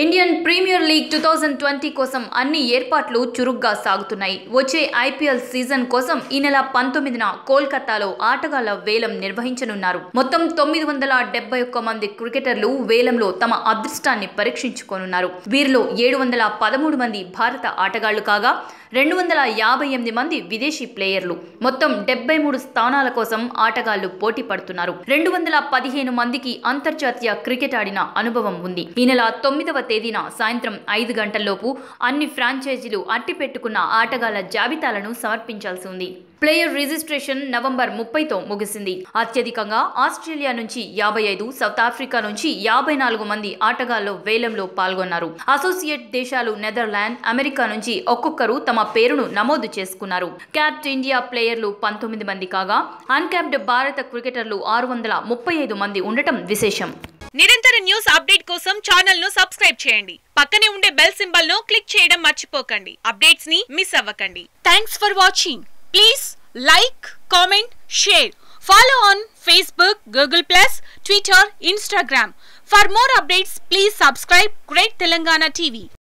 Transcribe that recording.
Indian premier league two thousand twenty కోసం అన్ని ఏర్పాట్లు చురుగ్గా సాగుతున్నాయి వచ్చే ఐపీఎల్ సీజన్ కోసం ఈ నెల పంతొమ్మిదిన కోల్కతాలో ఆటగాళ్ల వేలం నిర్వహించనున్నారు మొత్తం తొమ్మిది వందల డెబ్బై ఒక్క మంది క్రికెటర్లు వేలంలో తమ అదృష్టాన్ని పరీక్షించుకోనున్నారు వీరిలో ఏడు వందల పదమూడు మంది భారత ఆటగాళ్లు కాగా రెండు వందల యాభై ఎనిమిది మంది విదేశీ ప్లేయర్లు మొత్తం డెబ్బై మూడు స్థానాల కోసం ఆటగాళ్లు పోటీ పడుతున్నారు రెండు వందల పదిహేను మందికి అంతర్జాతీయ క్రికెట్ ఆడిన అనుభవం ఉంది ఈ నెల తొమ్మిదవ తేదీన సాయంత్రం ఐదు గంటల్లోపు అన్ని ఫ్రాంచైజీలు అట్టిపెట్టుకున్న ఆటగాళ్ల జాబితాలను సమర్పించాల్సి ఉంది ప్లేయర్ రిజిస్ట్రేషన్ నవంబర్ ముప్పైతో ముగిసింది అత్యధికంగా ఆస్ట్రేలియా నుంచి యాభై ఐదు సౌత్ ఆఫ్రికా నుంచి యాభై నాలుగు మంది ఆటగాళ్లు వేలంలో పాల్గొన్నారు అసోసియేట్ దేశాలు నెదర్లాండ్ అమెరికా నుంచి ఒక్కొక్కరు తమ పేరును నమోదు చేసుకున్నారు క్యాప్ట్ ఇండియా ప్లేయర్లు పంతొమ్మిది మంది కాగా అన్క్యాప్డ్ భారత క్రికెటర్లు ఆరు వందల ముప్పై ఐదు మంది ఉండటం విశేషం నిరంతర న్యూస్ అప్డేట్ కోసం ఛానల్ ను సబ్స్క్రైబ్ చేయండి పక్కనే ఉండే బెల్ సింబల్ ను క్లిక్ చేయడం మర్చిపోకండి అప్డేట్స్ ని మిస్ అవ్వకండి thanks for watching please like comment share follow on Facebook Google plus Twitter Instagram for more updates please subscribe great Telangana TV